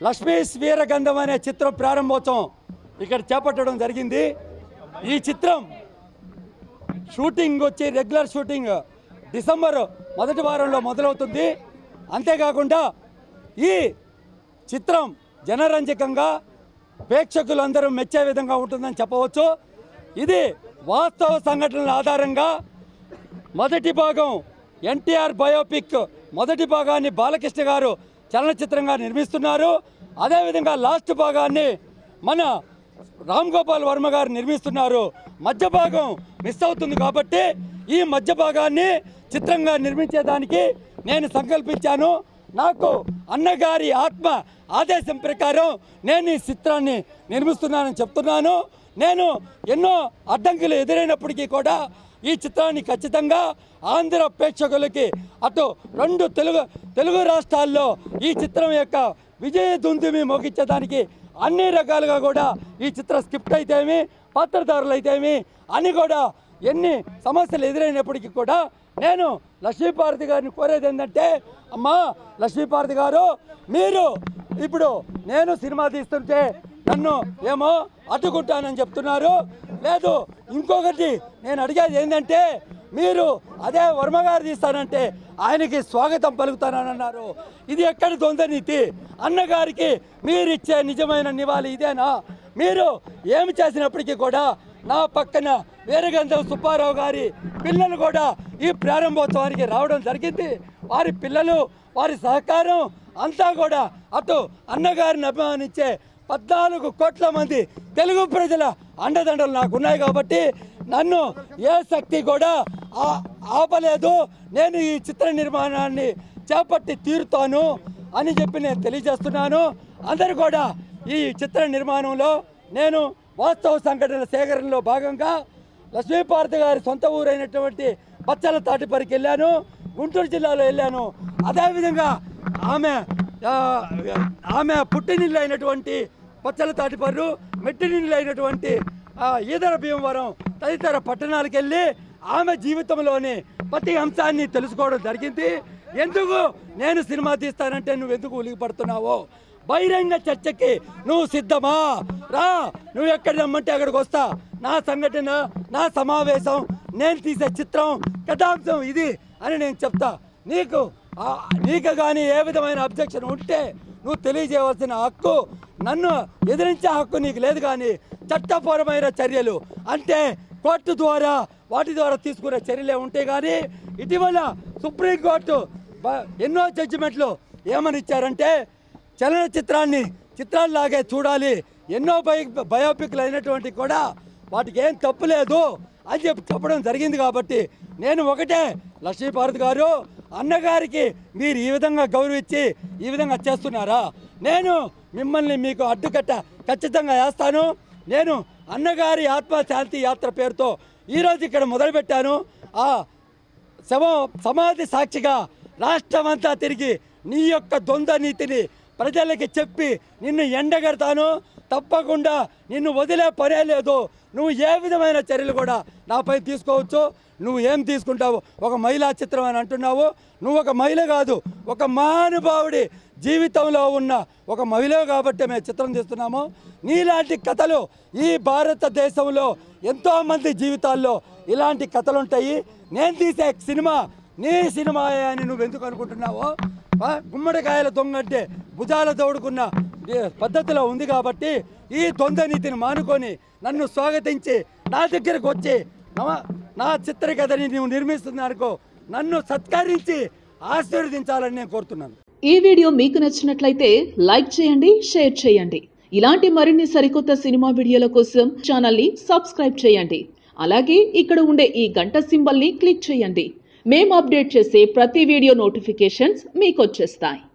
లక్ష్మీస్ వీరగంధం అనే చిత్రం ప్రారంభోత్సవం ఇక్కడ చేపట్టడం జరిగింది ఈ చిత్రం షూటింగ్ వచ్చి రెగ్యులర్ షూటింగ్ డిసెంబర్ మొదటి వారంలో మొదలవుతుంది అంతేకాకుండా ఈ చిత్రం జనరంజకంగా ప్రేక్షకులందరూ మెచ్చే విధంగా ఉంటుందని చెప్పవచ్చు ఇది వాస్తవ సంఘటనల ఆధారంగా మొదటి భాగం ఎన్టీఆర్ బయోపిక్ మొదటి భాగాన్ని బాలకృష్ణ గారు చలనచిత్రంగా నిర్మిస్తున్నారు అదేవిధంగా లాస్ట్ భాగాన్ని మన రామ్ గోపాల్ వర్మ గారు నిర్మిస్తున్నారు మధ్య భాగం మిస్ అవుతుంది కాబట్టి ఈ మధ్య భాగాన్ని చిత్రంగా నిర్మించేదానికి నేను సంకల్పించాను నాకు అన్నగారి ఆత్మ ఆదేశం ప్రకారం నేను ఈ చిత్రాన్ని నిర్మిస్తున్నానని చెప్తున్నాను నేను ఎన్నో అడ్డంకులు ఎదురైనప్పటికీ కూడా ఈ చిత్రాన్ని ఖచ్చితంగా ఆంధ్ర ప్రేక్షకులకి అటు రెండు తెలుగు తెలుగు రాష్ట్రాల్లో ఈ చిత్రం యొక్క విజయ దుందుమి మోగించడానికి అన్ని రకాలుగా కూడా ఈ చిత్ర స్క్రిప్ట్ అయితేమి పాత్రధారులు అయితేమి అని కూడా ఎన్ని సమస్యలు ఎదురైనప్పటికీ కూడా నేను లక్ష్మీపార్వతి గారిని కోరేది ఏంటంటే అమ్మా లక్ష్మీపార్వతి గారు మీరు ఇప్పుడు నేను సినిమా తీస్తుంటే నన్ను ఏమో అడ్డుకుంటానని చెప్తున్నారు లేదు ఇంకొకటి నేను అడిగేది ఏంటంటే మీరు అదే వర్మ గారు తీస్తానంటే ఆయనకి స్వాగతం పలుకుతానని అన్నారు ఇది ఎక్కడి దొంద నీతి అన్నగారికి మీరిచ్చే నిజమైన నివాళి ఇదేనా మీరు ఏమి చేసినప్పటికీ కూడా నా పక్కన వీరగంధం సుబ్బారావు గారి పిల్లలు కూడా ఈ ప్రారంభోత్సవానికి రావడం జరిగింది వారి పిల్లలు వారి సహకారం అంతా కూడా అటు అన్నగారిని అభిమానించే పద్నాలుగు కోట్ల మంది తెలుగు ప్రజల అండదండలు నాకు ఉన్నాయి కాబట్టి నన్ను ఏ శక్తి కూడా ఆ- ఆపలేదు నేను ఈ చిత్ర నిర్మాణాన్ని చేపట్టి తీరుతాను అని చెప్పి నేను తెలియజేస్తున్నాను అందరూ కూడా ఈ చిత్ర నిర్మాణంలో నేను వాస్తవ సంఘటనల సేకరణలో భాగంగా లక్ష్మీపార్వతి గారి సొంత ఊరైనటువంటి బచ్చల తాటిపరికి వెళ్ళాను గుంటూరు జిల్లాలో వెళ్ళాను అదేవిధంగా ఆమె ఆ, ఆమె పుట్టినిల్లు అయినటువంటి పచ్చల తాటిపర్రు మెట్టినిల్లు అయినటువంటి ఆ, ఈదర భీమవరం తదితర పట్టణాలకు వెళ్ళి ఆమె జీవితంలోని ప్రతి అంశాన్ని తెలుసుకోవడం జరిగింది ఎందుకు నేను సినిమా తీస్తానంటే నువ్వు ఎందుకు ఉలిగి పడుతున్నావో బహిరంగ చర్చకి నువ్వు సిద్ధమా రా నువ్వు ఎక్కడ రమ్మంటే అక్కడికి వస్తా నా సంఘటన నా సమావేశం నేను తీసే చిత్రం కథాంశం ఇది అని నేను చెప్తా నీకు ఆ, నీకు కానీ ఏ విధమైన అబ్జెక్షన్ ఉంటే నువ్వు తెలియజేయవలసిన హక్కు నన్ను ఎదిరించే హక్కు నీకు లేదు కానీ చట్టపరమైన చర్యలు అంటే కోర్టు ద్వారా వాటి ద్వారా తీసుకునే చర్యలే ఉంటాయి కానీ ఇటీవల సుప్రీంకోర్టు బ- ఎన్నో జడ్జిమెంట్లు ఏమని ఇచ్చారంటే చలనచిత్రాన్ని చిత్రాల్లాగే చూడాలి ఎన్నో బై బయోపిక్లు అయినటువంటి కూడా వాటికి ఏం తప్పు లేదు అని చెప్పి చెప్పడం జరిగింది కాబట్టి నేను ఒకటే లక్ష్మీపార్వతి గారు అన్నగారికి మీరు ఈ విధంగా గౌరవించి ఈ విధంగా చేస్తున్నారా నేను మిమ్మల్ని మీకు అడ్డుకట్ట ఖచ్చితంగా వేస్తాను నేను అన్నగారి ఆత్మశాంతి యాత్ర పేరుతో ఈరోజు ఇక్కడ మొదలుపెట్టాను ఆ శవ సమాధి సాక్షిగా రాష్ట్రమంతా తిరిగి నీ యొక్క ద్వంద్వ నీతిని ప్రజలకి చెప్పి నిన్ను ఎండగడతాను తప్పకుండా నిన్ను వదిలే పనే లేదు నువ్వు ఏ విధమైన చర్యలు కూడా నాపై తీసుకోవచ్చు నువ్వు ఏం తీసుకుంటావు ఒక మహిళా చిత్రం అని అంటున్నావు నువ్వు ఒక మహిళ కాదు ఒక మహానుభావుడి జీవితంలో ఉన్న ఒక మహిళ కాబట్టి మేము చిత్రం తీస్తున్నాము నీలాంటి కథలు ఈ భారతదేశంలో ఎంతోమంది జీవితాల్లో ఇలాంటి కథలు ఉంటాయి నేను తీసే సినిమా నీ సినిమా అని నువ్వు ఎందుకు అనుకుంటున్నావో ఆ, గుమ్మడికాయల దొంగ అంటే భుజాల దౌడుకున్న ఈ పద్ధతిలో ఉంది కాబట్టి ఈ దొంగ నీతిని మానుకొని నన్ను స్వాగతించి నా దగ్గరకు వచ్చి నమ- నా చిత్రకథని నువ్వు నిర్మిస్తున్నా నన్ను సత్కరించి ఆశీర్వదించాలని నేను కోరుతున్నాను ఈ వీడియో మీకు నచ్చినట్లయితే లైక్ చేయండి షేర్ చేయండి ఇలాంటి మరిన్ని సరికొత్త సినిమా వీడియోల కోసం ఛానల్ ని సబ్స్క్రైబ్ చేయండి అలాగే ఇక్కడ ఉండే ఈ గంట సింబల్ ని క్లిక్ చేయండి మేము అప్డేట్ చేసే ప్రతి వీడియో నోటిఫికేషన్స్ మీకు వచ్చేస్తాయి